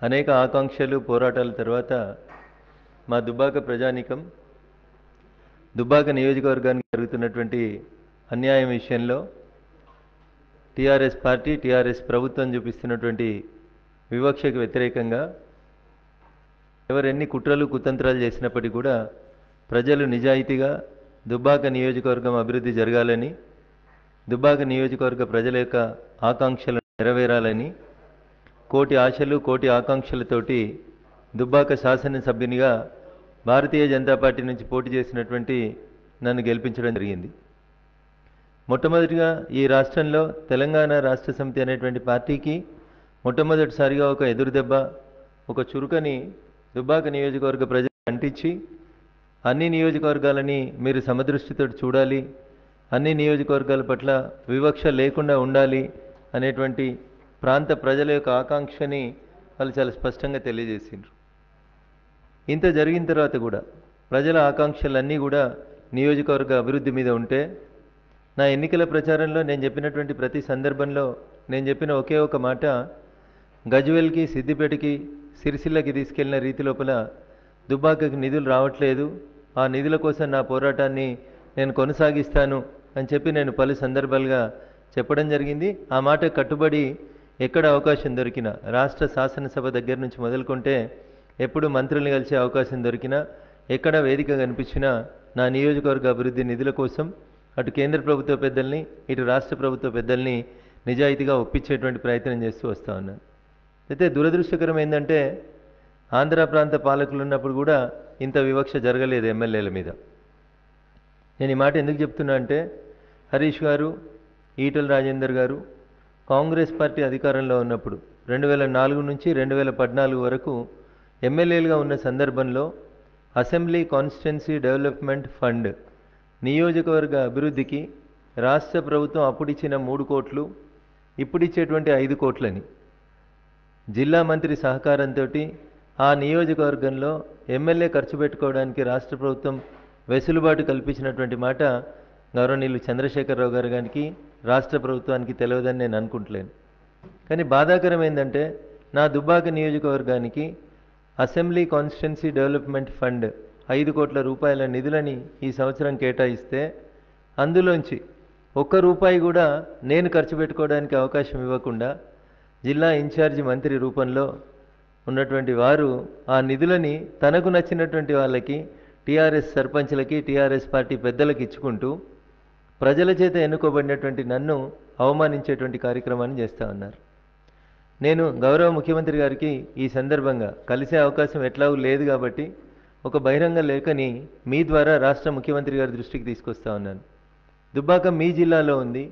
అనేక ఆకాంక్షలు పోరాటాల తర్వాత మా దుబ్బాక ప్రజానీకం దుబ్బాక నియోజకవర్గానికి జరుగుతున్నటువంటి అన్యాయం విషయంలో టీఆర్ఎస్ పార్టీ టీఆర్ఎస్ ప్రభుత్వం చూపిస్తున్నటువంటి వివక్షకు వ్యతిరేకంగా ఎవరెన్ని కుట్రలు కుతంత్రాలు చేసినప్పటికీ కూడా ప్రజలు నిజాయితీగా దుబ్బాక నియోజకవర్గం అభివృద్ధి జరగాలని దుబ్బాక నియోజకవర్గ ప్రజల యొక్క ఆకాంక్షలు నెరవేరాలని కోటి ఆశలు కోటి ఆకాంక్షలతోటి దుబ్బాక శాసనసభ్యునిగా భారతీయ జనతా పార్టీ నుంచి పోటీ చేసినటువంటి నన్ను గెలిపించడం జరిగింది మొట్టమొదటిగా ఈ రాష్ట్రంలో తెలంగాణ రాష్ట్ర సమితి అనేటువంటి పార్టీకి మొట్టమొదటిసారిగా ఒక ఎదురుదెబ్బ ఒక చురుకని దుబ్బాక నియోజకవర్గ ప్రజలు అంటించి అన్ని నియోజకవర్గాలని మీరు సమదృష్టితో చూడాలి అన్ని నియోజకవర్గాల పట్ల వివక్ష లేకుండా ఉండాలి అనేటువంటి ప్రాంత ప్రజల యొక్క ఆకాంక్షని వాళ్ళు చాలా స్పష్టంగా తెలియజేసిండ్రు ఇంత జరిగిన తర్వాత కూడా ప్రజల ఆకాంక్షలన్నీ కూడా నియోజకవర్గ అభివృద్ధి మీద ఉంటే నా ఎన్నికల ప్రచారంలో నేను చెప్పినటువంటి ప్రతి సందర్భంలో నేను చెప్పిన ఒకే ఒక మాట గజ్వెల్కి సిద్దిపేటకి సిరిసిల్లకి తీసుకెళ్లిన రీతి లోపల దుబ్బాకకి నిధులు రావట్లేదు ఆ నిధుల కోసం నా పోరాటాన్ని నేను కొనసాగిస్తాను అని చెప్పి నేను పలు సందర్భాలుగా చెప్పడం జరిగింది ఆ మాట కట్టుబడి ఎక్కడ అవకాశం దొరికినా రాష్ట్ర శాసనసభ దగ్గర నుంచి మొదలుకుంటే ఎప్పుడు మంత్రుల్ని కలిసే అవకాశం దొరికినా ఎక్కడ వేదిక కనిపించినా నా నియోజకవర్గ అభివృద్ధి నిధుల కోసం అటు కేంద్ర ప్రభుత్వ పెద్దల్ని ఇటు రాష్ట్ర ప్రభుత్వ పెద్దల్ని నిజాయితీగా ఒప్పించేటువంటి ప్రయత్నం చేస్తూ వస్తూ ఉన్నాను అయితే దురదృష్టకరం ఏంటంటే ఆంధ్ర ప్రాంత పాలకులు ఉన్నప్పుడు కూడా ఇంత వివక్ష జరగలేదు ఎమ్మెల్యేల మీద నేను ఈ మాట ఎందుకు చెప్తున్నా అంటే హరీష్ గారు ఈటల రాజేందర్ గారు కాంగ్రెస్ పార్టీ అధికారంలో ఉన్నప్పుడు రెండు వేల నాలుగు నుంచి రెండు వేల పద్నాలుగు వరకు ఎమ్మెల్యేలుగా ఉన్న సందర్భంలో అసెంబ్లీ కాన్స్టిట్యున్సీ డెవలప్మెంట్ ఫండ్ నియోజకవర్గ అభివృద్ధికి రాష్ట్ర ప్రభుత్వం అప్పుడిచ్చిన మూడు కోట్లు ఇప్పుడిచ్చేటువంటి ఐదు కోట్లని జిల్లా మంత్రి సహకారంతో ఆ నియోజకవర్గంలో ఎమ్మెల్యే ఖర్చు పెట్టుకోవడానికి రాష్ట్ర ప్రభుత్వం వెసులుబాటు కల్పించినటువంటి మాట గౌరవనీయులు చంద్రశేఖరరావు గారు గారికి రాష్ట్ర ప్రభుత్వానికి తెలియదని నేను అనుకుంటలేను కానీ బాధాకరం ఏంటంటే నా దుబ్బాక నియోజకవర్గానికి అసెంబ్లీ కాన్స్టిట్యున్సీ డెవలప్మెంట్ ఫండ్ ఐదు కోట్ల రూపాయల నిధులని ఈ సంవత్సరం కేటాయిస్తే అందులోంచి ఒక్క రూపాయి కూడా నేను ఖర్చు పెట్టుకోవడానికి అవకాశం ఇవ్వకుండా జిల్లా ఇన్ఛార్జి మంత్రి రూపంలో ఉన్నటువంటి వారు ఆ నిధులని తనకు నచ్చినటువంటి వాళ్ళకి టీఆర్ఎస్ సర్పంచ్లకి టీఆర్ఎస్ పార్టీ పెద్దలకు ఇచ్చుకుంటూ ప్రజల చేత ఎన్నుకోబడినటువంటి నన్ను అవమానించేటువంటి కార్యక్రమాన్ని చేస్తూ ఉన్నారు నేను గౌరవ ముఖ్యమంత్రి గారికి ఈ సందర్భంగా కలిసే అవకాశం ఎట్లాగూ లేదు కాబట్టి ఒక బహిరంగ లేఖని మీ ద్వారా రాష్ట్ర ముఖ్యమంత్రి గారి దృష్టికి తీసుకొస్తా ఉన్నాను దుబ్బాక మీ జిల్లాలో ఉంది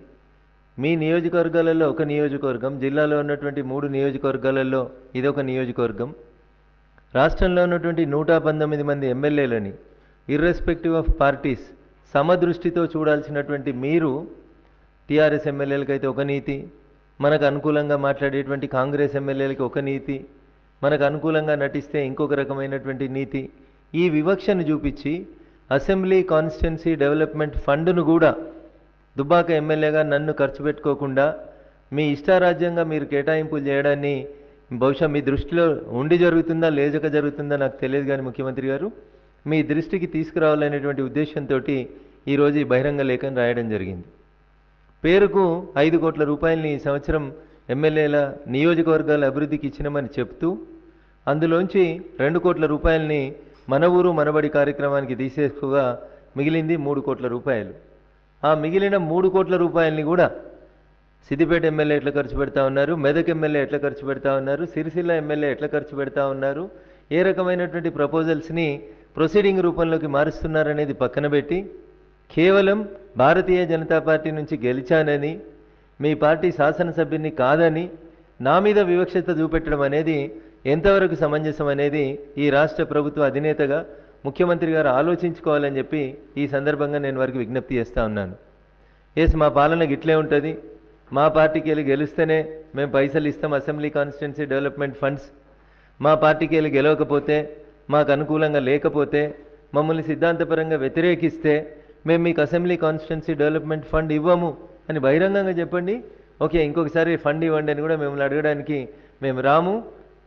మీ నియోజకవర్గాలలో ఒక నియోజకవర్గం జిల్లాలో ఉన్నటువంటి మూడు నియోజకవర్గాలలో ఇదొక నియోజకవర్గం రాష్ట్రంలో ఉన్నటువంటి నూట పంతొమ్మిది మంది ఎమ్మెల్యేలని ఇర్రెస్పెక్టివ్ ఆఫ్ పార్టీస్ సమదృష్టితో చూడాల్సినటువంటి మీరు టీఆర్ఎస్ ఎమ్మెల్యేలకైతే ఒక నీతి మనకు అనుకూలంగా మాట్లాడేటువంటి కాంగ్రెస్ ఎమ్మెల్యేలకి ఒక నీతి మనకు అనుకూలంగా నటిస్తే ఇంకొక రకమైనటువంటి నీతి ఈ వివక్షను చూపించి అసెంబ్లీ కాన్స్టిట్యున్సీ డెవలప్మెంట్ ఫండ్ను కూడా దుబ్బాక ఎమ్మెల్యేగా నన్ను ఖర్చు పెట్టుకోకుండా మీ ఇష్టారాజ్యంగా మీరు కేటాయింపులు చేయడాన్ని బహుశా మీ దృష్టిలో ఉండి జరుగుతుందా లేజక జరుగుతుందా నాకు తెలియదు కానీ ముఖ్యమంత్రి గారు మీ దృష్టికి తీసుకురావాలనేటువంటి ఉద్దేశంతో ఈరోజు ఈ బహిరంగ లేఖను రాయడం జరిగింది పేరుకు ఐదు కోట్ల రూపాయలని ఈ సంవత్సరం ఎమ్మెల్యేల నియోజకవర్గాల అభివృద్ధికి ఇచ్చినామని చెప్తూ అందులోంచి రెండు కోట్ల రూపాయలని మన ఊరు మనబడి కార్యక్రమానికి తీసేసుకోగా మిగిలింది మూడు కోట్ల రూపాయలు ఆ మిగిలిన మూడు కోట్ల రూపాయలని కూడా సిద్దిపేట ఎమ్మెల్యే ఎట్లా ఖర్చు పెడతా ఉన్నారు మెదక్ ఎమ్మెల్యే ఎట్లా ఖర్చు పెడతా ఉన్నారు సిరిసిల్ల ఎమ్మెల్యే ఎట్లా ఖర్చు పెడతా ఉన్నారు ఏ రకమైనటువంటి ప్రపోజల్స్ని ప్రొసీడింగ్ రూపంలోకి మారుస్తున్నారనేది పక్కన పెట్టి కేవలం భారతీయ జనతా పార్టీ నుంచి గెలిచానని మీ పార్టీ శాసనసభ్యుని కాదని నా మీద వివక్షత చూపెట్టడం అనేది ఎంతవరకు సమంజసం అనేది ఈ రాష్ట్ర ప్రభుత్వ అధినేతగా ముఖ్యమంత్రి గారు ఆలోచించుకోవాలని చెప్పి ఈ సందర్భంగా నేను వారికి విజ్ఞప్తి చేస్తా ఉన్నాను ఎస్ మా పాలన గిట్లే ఉంటుంది మా పార్టీకి వెళ్ళి గెలిస్తేనే మేము పైసలు ఇస్తాం అసెంబ్లీ కాన్స్టిట్యున్సీ డెవలప్మెంట్ ఫండ్స్ మా పార్టీకి వెళ్ళి గెలవకపోతే మాకు అనుకూలంగా లేకపోతే మమ్మల్ని సిద్ధాంతపరంగా వ్యతిరేకిస్తే మేము మీకు అసెంబ్లీ కాన్స్టిట్యున్సీ డెవలప్మెంట్ ఫండ్ ఇవ్వము అని బహిరంగంగా చెప్పండి ఓకే ఇంకొకసారి ఫండ్ ఇవ్వండి అని కూడా మిమ్మల్ని అడగడానికి మేము రాము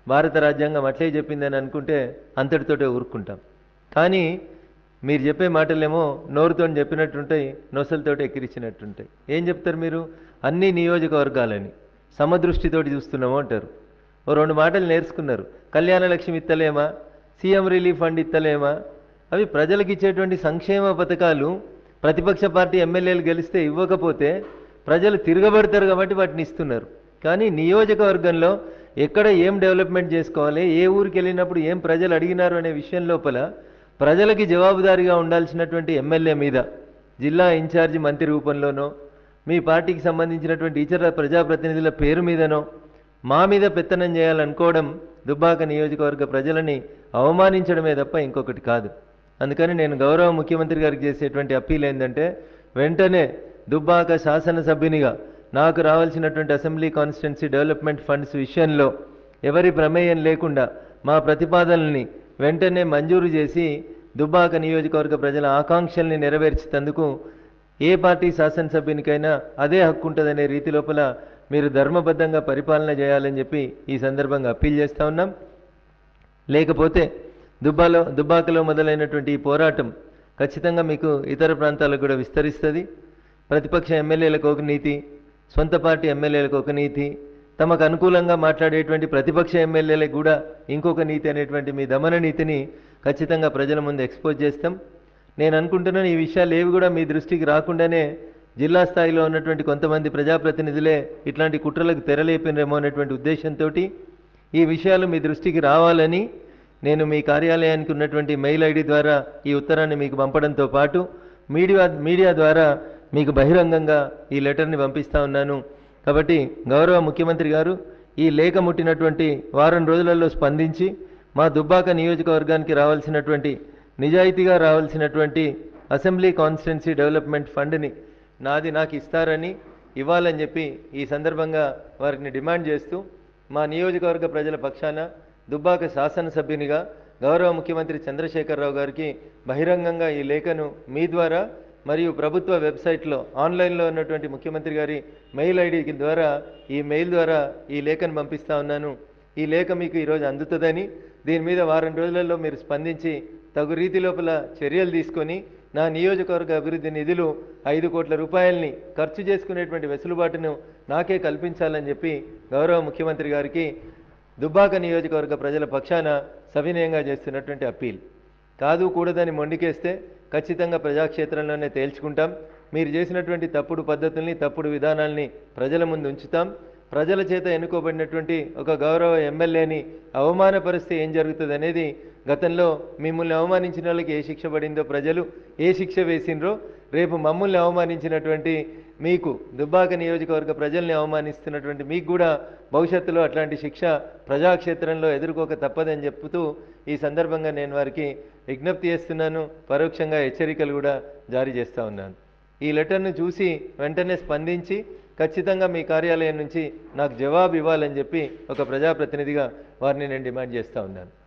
భారత రాజ్యాంగం అట్లే చెప్పిందని అనుకుంటే అంతటితోటే ఊరుకుంటాం కానీ మీరు చెప్పే మాటలేమో నోరుతో చెప్పినట్టుంటాయి నొసలతోటి ఎక్కిరించినట్టుంటాయి ఏం చెప్తారు మీరు అన్ని నియోజకవర్గాలని సమదృష్టితోటి చూస్తున్నాము అంటారు ఓ రెండు మాటలు నేర్చుకున్నారు కళ్యాణ లక్ష్మి ఇత్తలేమా సీఎం రిలీఫ్ ఫండ్ ఇత్తలేమా అవి ప్రజలకు ఇచ్చేటువంటి సంక్షేమ పథకాలు ప్రతిపక్ష పార్టీ ఎమ్మెల్యేలు గెలిస్తే ఇవ్వకపోతే ప్రజలు తిరగబడతారు కాబట్టి వాటిని ఇస్తున్నారు కానీ నియోజకవర్గంలో ఎక్కడ ఏం డెవలప్మెంట్ చేసుకోవాలి ఏ ఊరికి వెళ్ళినప్పుడు ఏం ప్రజలు అడిగినారు అనే విషయం లోపల ప్రజలకి జవాబుదారీగా ఉండాల్సినటువంటి ఎమ్మెల్యే మీద జిల్లా ఇన్ఛార్జి మంత్రి రూపంలోనో మీ పార్టీకి సంబంధించినటువంటి ఇతర ప్రజాప్రతినిధుల పేరు మీదనో మా మీద పెత్తనం చేయాలనుకోవడం దుబ్బాక నియోజకవర్గ ప్రజలని అవమానించడమే తప్ప ఇంకొకటి కాదు అందుకని నేను గౌరవ ముఖ్యమంత్రి గారికి చేసేటువంటి అప్పీల్ ఏంటంటే వెంటనే దుబ్బాక శాసనసభ్యునిగా నాకు రావాల్సినటువంటి అసెంబ్లీ కాన్స్టిట్యున్సీ డెవలప్మెంట్ ఫండ్స్ విషయంలో ఎవరి ప్రమేయం లేకుండా మా ప్రతిపాదనల్ని వెంటనే మంజూరు చేసి దుబ్బాక నియోజకవర్గ ప్రజల ఆకాంక్షల్ని నెరవేర్చేందుకు ఏ పార్టీ శాసనసభ్యునికైనా అదే హక్కు ఉంటుందనే రీతి లోపల మీరు ధర్మబద్ధంగా పరిపాలన చేయాలని చెప్పి ఈ సందర్భంగా అప్పీల్ చేస్తా ఉన్నాం లేకపోతే దుబ్బాలో దుబ్బాకలో మొదలైనటువంటి ఈ పోరాటం ఖచ్చితంగా మీకు ఇతర ప్రాంతాలకు కూడా విస్తరిస్తుంది ప్రతిపక్ష ఎమ్మెల్యేలకు ఒక నీతి సొంత పార్టీ ఎమ్మెల్యేలకు ఒక నీతి తమకు అనుకూలంగా మాట్లాడేటువంటి ప్రతిపక్ష ఎమ్మెల్యేలకు కూడా ఇంకొక నీతి అనేటువంటి మీ దమన నీతిని ఖచ్చితంగా ప్రజల ముందు ఎక్స్పోజ్ చేస్తాం నేను అనుకుంటున్నాను ఈ విషయాలు ఏవి కూడా మీ దృష్టికి రాకుండానే జిల్లా స్థాయిలో ఉన్నటువంటి కొంతమంది ప్రజాప్రతినిధులే ఇట్లాంటి కుట్రలకు తెరలేపినరేమో అనేటువంటి ఉద్దేశంతో ఈ విషయాలు మీ దృష్టికి రావాలని నేను మీ కార్యాలయానికి ఉన్నటువంటి మెయిల్ ఐడి ద్వారా ఈ ఉత్తరాన్ని మీకు పంపడంతో పాటు మీడియా మీడియా ద్వారా మీకు బహిరంగంగా ఈ లెటర్ని పంపిస్తా ఉన్నాను కాబట్టి గౌరవ ముఖ్యమంత్రి గారు ఈ లేఖ ముట్టినటువంటి వారం రోజులలో స్పందించి మా దుబ్బాక నియోజకవర్గానికి రావాల్సినటువంటి నిజాయితీగా రావాల్సినటువంటి అసెంబ్లీ కాన్స్టిట్యున్సీ డెవలప్మెంట్ ఫండ్ని నాది నాకు ఇస్తారని ఇవ్వాలని చెప్పి ఈ సందర్భంగా వారిని డిమాండ్ చేస్తూ మా నియోజకవర్గ ప్రజల పక్షాన దుబ్బాక శాసనసభ్యునిగా గౌరవ ముఖ్యమంత్రి చంద్రశేఖరరావు గారికి బహిరంగంగా ఈ లేఖను మీ ద్వారా మరియు ప్రభుత్వ వెబ్సైట్లో ఆన్లైన్లో ఉన్నటువంటి ముఖ్యమంత్రి గారి మెయిల్ ఐడి ద్వారా ఈ మెయిల్ ద్వారా ఈ లేఖను పంపిస్తా ఉన్నాను ఈ లేఖ మీకు ఈరోజు అందుతుందని దీని మీద వారం రోజులలో మీరు స్పందించి తగు రీతి లోపల చర్యలు తీసుకొని నా నియోజకవర్గ అభివృద్ధి నిధులు ఐదు కోట్ల రూపాయల్ని ఖర్చు చేసుకునేటువంటి వెసులుబాటును నాకే కల్పించాలని చెప్పి గౌరవ ముఖ్యమంత్రి గారికి దుబ్బాక నియోజకవర్గ ప్రజల పక్షాన సవినయంగా చేస్తున్నటువంటి అప్పీల్ కాదు కూడదని మొండికేస్తే ఖచ్చితంగా ప్రజాక్షేత్రంలోనే తేల్చుకుంటాం మీరు చేసినటువంటి తప్పుడు పద్ధతుల్ని తప్పుడు విధానాల్ని ప్రజల ముందు ఉంచుతాం ప్రజల చేత ఎన్నుకోబడినటువంటి ఒక గౌరవ ఎమ్మెల్యేని అవమానపరిస్తే ఏం జరుగుతుంది అనేది గతంలో మిమ్మల్ని అవమానించిన వాళ్ళకి ఏ శిక్ష పడిందో ప్రజలు ఏ శిక్ష వేసిండ్రో రేపు మమ్మల్ని అవమానించినటువంటి మీకు దుబ్బాక నియోజకవర్గ ప్రజల్ని అవమానిస్తున్నటువంటి మీకు కూడా భవిష్యత్తులో అట్లాంటి శిక్ష ప్రజాక్షేత్రంలో ఎదుర్కోక తప్పదని చెప్తూ ఈ సందర్భంగా నేను వారికి విజ్ఞప్తి చేస్తున్నాను పరోక్షంగా హెచ్చరికలు కూడా జారీ చేస్తూ ఉన్నాను ఈ లెటర్ను చూసి వెంటనే స్పందించి ఖచ్చితంగా మీ కార్యాలయం నుంచి నాకు జవాబు ఇవ్వాలని చెప్పి ఒక ప్రజాప్రతినిధిగా వారిని నేను డిమాండ్ చేస్తూ ఉన్నాను